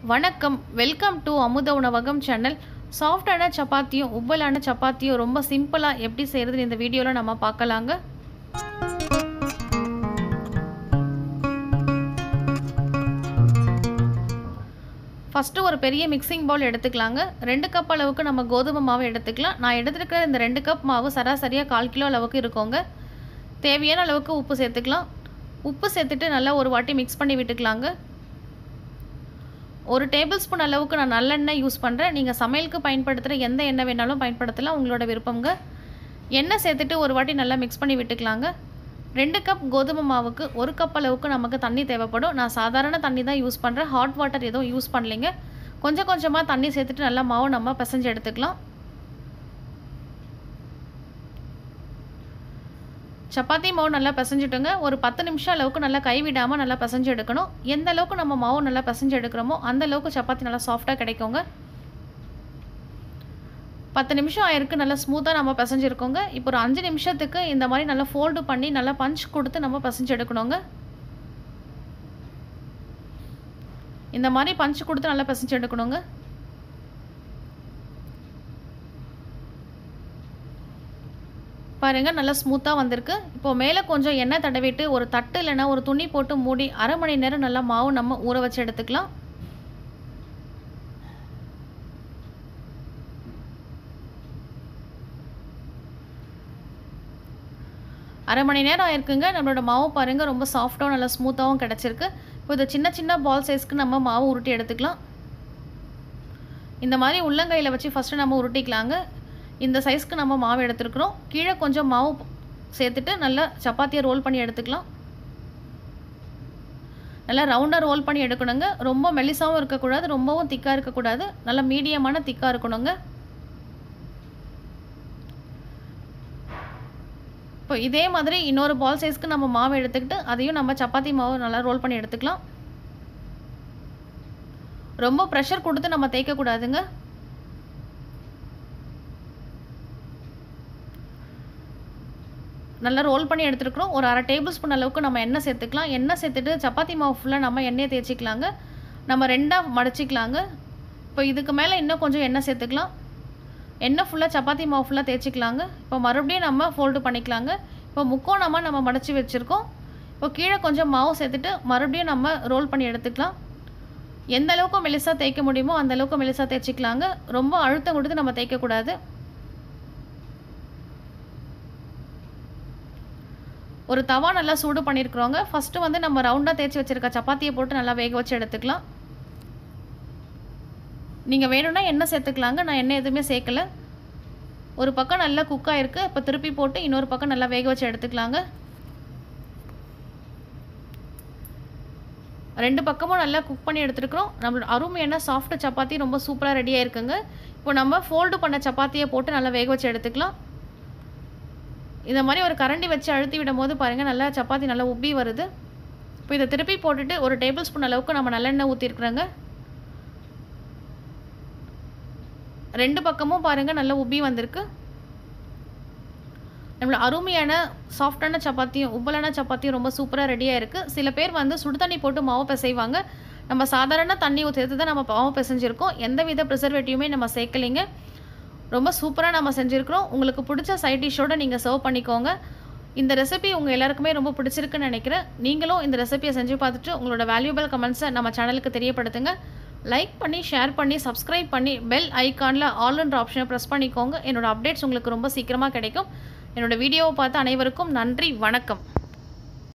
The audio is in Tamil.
வணக்கம் வெல்கம் டு அமுத உணவகம் சேனல் சாஃப்டான சப்பாத்தியும் உப்பலான சப்பாத்தியும் ரொம்ப சிம்பிளாக எப்படி செய்கிறதுன்னு இந்த வீடியோவில் நம்ம பார்க்கலாங்க ஃபஸ்ட்டு ஒரு பெரிய மிக்சிங் பவுல் எடுத்துக்கலாங்க ரெண்டு கப் அளவுக்கு நம்ம கோதுமை மாவு எடுத்துக்கலாம் நான் எடுத்துருக்கிற இந்த ரெண்டு கப் மாவு சராசரியாக கால் கிலோ அளவுக்கு இருக்கோங்க தேவையான அளவுக்கு உப்பு சேர்த்துக்கலாம் உப்பு சேர்த்துட்டு நல்லா ஒரு வாட்டி மிக்ஸ் பண்ணி விட்டுக்கலாங்க ஒரு டேபிள் ஸ்பூன் அளவுக்கு நான் நல்லெண்ணெய் யூஸ் பண்ணுறேன் நீங்கள் சமையலுக்கு பயன்படுத்துகிற எந்த எண்ணெய் வேணாலும் பயன்படுத்தலாம் உங்களோட விருப்பங்க எண்ணெய் சேர்த்துட்டு ஒரு வாட்டி நல்லா மிக்ஸ் பண்ணி விட்டுக்கலாங்க ரெண்டு கப் கோதுமை மாவுக்கு ஒரு கப் அளவுக்கு நமக்கு தண்ணி தேவைப்படும் நான் சாதாரண தண்ணி தான் யூஸ் பண்ணுறேன் ஹாட் வாட்டர் எதுவும் யூஸ் பண்ணலைங்க கொஞ்சம் கொஞ்சமாக தண்ணி சேர்த்துட்டு நல்லா மாவு நம்ம பிசைஞ்சு எடுத்துக்கலாம் சப்பாத்தி மாவு நல்லா பிசைஞ்சிட்டுங்க ஒரு பத்து நிமிஷம் அளவுக்கு நல்லா கைவிடாமல் நல்லா பிசைஞ்சு எடுக்கணும் எந்த அளவுக்கு நம்ம மாவு நல்லா பிசைஞ்சு எடுக்கிறோமோ அந்த அளவுக்கு சப்பாத்தி நல்லா சாஃப்டாக கிடைக்குங்க பத்து நிமிஷம் ஆயிருக்கு நல்லா ஸ்மூத்தாக நம்ம பிசைஞ்சிருக்கோங்க இப்போ ஒரு அஞ்சு நிமிஷத்துக்கு இந்த மாதிரி நல்லா ஃபோல்டு பண்ணி நல்லா பஞ்ச் கொடுத்து நம்ம பிசைஞ்சு எடுக்கணுங்க இந்த மாதிரி பஞ்ச் கொடுத்து நல்லா பிசைஞ்சு எடுக்கணுங்க பாருங்கள் நல்லா ஸ்மூத்தாக வந்திருக்கு இப்போது மேலே கொஞ்சம் எண்ணெய் தடவிட்டு ஒரு தட்டு இல்லைன்னா ஒரு துணி போட்டு மூடி அரை மணி நேரம் நல்லா மாவு நம்ம ஊற வச்சு எடுத்துக்கலாம் அரை மணி நேரம் ஆயிருக்குங்க நம்மளோட மாவு பாருங்கள் ரொம்ப சாஃப்டாகவும் நல்லா ஸ்மூத்தாகவும் கிடச்சிருக்கு இப்போ இதை சின்ன சின்ன பால் சைஸ்க்கு நம்ம மாவு உருட்டி எடுத்துக்கலாம் இந்த மாதிரி உள்ளங்கையில் வச்சு ஃபஸ்ட்டு நம்ம உருட்டிக்கலாங்க இந்த சைஸ்க்கு நம்ம மாவு எடுத்துருக்குறோம் கீழே கொஞ்சம் மாவு சேர்த்துட்டு நல்லா சப்பாத்தியை ரோல் பண்ணி எடுத்துக்கலாம் நல்லா ரவுண்டாக ரோல் பண்ணி எடுக்கணுங்க ரொம்ப மெலிசாகவும் இருக்கக்கூடாது ரொம்பவும் திக்காக இருக்கக்கூடாது நல்லா மீடியமான திக்காக இருக்கணுங்க இப்போ இதே மாதிரி இன்னொரு பால் சைஸ்க்கு நம்ம மாவு எடுத்துக்கிட்டு அதையும் நம்ம சப்பாத்தி மாவு நல்லா ரோல் பண்ணி எடுத்துக்கலாம் ரொம்ப ப்ரெஷர் கொடுத்து நம்ம தேய்க்கக்கூடாதுங்க நல்லா ரோல் பண்ணி எடுத்துருக்குறோம் ஒரு அரை டேபிள் ஸ்பூன் அளவுக்கு நம்ம எண்ணெய் சேர்த்துக்கலாம் எண்ணெய் சேர்த்துட்டு சப்பாத்தி மாவு ஃபுல்லாக நம்ம எண்ணெயை தேய்ச்சிக்கலாங்க நம்ம ரெண்டாக மடிச்சிக்கலாங்க இப்போ இதுக்கு மேலே இன்னும் கொஞ்சம் எண்ணெய் சேர்த்துக்கலாம் எண்ணெய் ஃபுல்லாக சப்பாத்தி மாவு ஃபுல்லாக தேய்ச்சிக்கலாங்க இப்போ மறுபடியும் நம்ம ஃபோல்டு பண்ணிக்கலாங்க இப்போ முக்கோணமாக நம்ம மடித்து வச்சுருக்கோம் இப்போ கீழே கொஞ்சம் மாவு சேர்த்துட்டு மறுபடியும் நம்ம ரோல் பண்ணி எடுத்துக்கலாம் எந்த அளவுக்கு மெலிசாக தேய்க்க முடியுமோ அந்த அளவுக்கு மெலிசாக தேய்ச்சிக்கலாங்க ரொம்ப அழுத்தம் கொடுத்து நம்ம தேய்க்கக்கூடாது ஒரு தவா நல்லா சூடு பண்ணியிருக்கிறோங்க ஃபஸ்ட்டு வந்து நம்ம ரவுண்டாக தேய்ச்சி வச்சுருக்க சப்பாத்தியை போட்டு நல்லா வேக வச்சு எடுத்துக்கலாம் நீங்கள் வேணும்னா எண்ணெய் சேர்த்துக்கலாங்க நான் எண்ணெய் எதுவுமே சேர்க்கல ஒரு பக்கம் நல்லா குக் ஆகிருக்கு இப்போ திருப்பி போட்டு இன்னொரு பக்கம் நல்லா வேக வச்சு எடுத்துக்கலாங்க ரெண்டு பக்கமும் நல்லா குக் பண்ணி எடுத்துருக்குறோம் நம்மளோட அருமையான சாஃப்ட் சப்பாத்தி ரொம்ப சூப்பராக ரெடியாக இருக்குங்க இப்போ நம்ம ஃபோல்டு பண்ண சப்பாத்தியை போட்டு நல்லா வேக வச்சு எடுத்துக்கலாம் இந்த மாதிரி ஒரு கரண்டி வச்சு அழுத்தி விடும் போது பாருங்கள் நல்லா சப்பாத்தி நல்லா உப்பி வருது இப்போ இதை திருப்பி போட்டுட்டு ஒரு டேபிள் ஸ்பூன் அளவுக்கு நம்ம நல்லெண்ணெய் ஊற்றிருக்குறோங்க ரெண்டு பக்கமும் பாருங்கள் நல்லா உப்பி வந்திருக்கு நம்மளோட அருமையான சாஃப்டான சப்பாத்தியும் உப்பலான சப்பாத்தியும் ரொம்ப சூப்பராக ரெடியாக இருக்குது சில பேர் வந்து சுடு தண்ணி போட்டு மாவு பிசைவாங்க நம்ம சாதாரண தண்ணி சேர்த்து தான் நம்ம மாவு பிசைஞ்சிருக்கோம் எந்த வித ப்ரிசர்வேட்டிவுமே நம்ம சேர்க்கலைங்க ரொம்ப சூப்பராக நம்ம செஞ்சுருக்கிறோம் உங்களுக்கு பிடிச்ச சைட் டிஷ்ஷோடு நீங்கள் சர்வ் பண்ணிக்கோங்க இந்த ரெசிபி உங்கள் எல்லாருக்குமே ரொம்ப பிடிச்சிருக்குன்னு நினைக்கிறேன் நீங்களும் இந்த ரெசிபியை செஞ்சு பார்த்துட்டு உங்களோட வேல்யூபிள் கமெண்ட்ஸை நம்ம சேனலுக்கு தெரியப்படுத்துங்க லைக் பண்ணி ஷேர் பண்ணி சப்ஸ்கிரைப் பண்ணி பெல் ஐக்கானில் ஆல்ன்ற ஆப்ஷனை ப்ரெஸ் பண்ணிக்கோங்க என்னோடய அப்டேட்ஸ் உங்களுக்கு ரொம்ப சீக்கிரமாக கிடைக்கும் என்னோடய வீடியோவை பார்த்து அனைவருக்கும் நன்றி வணக்கம்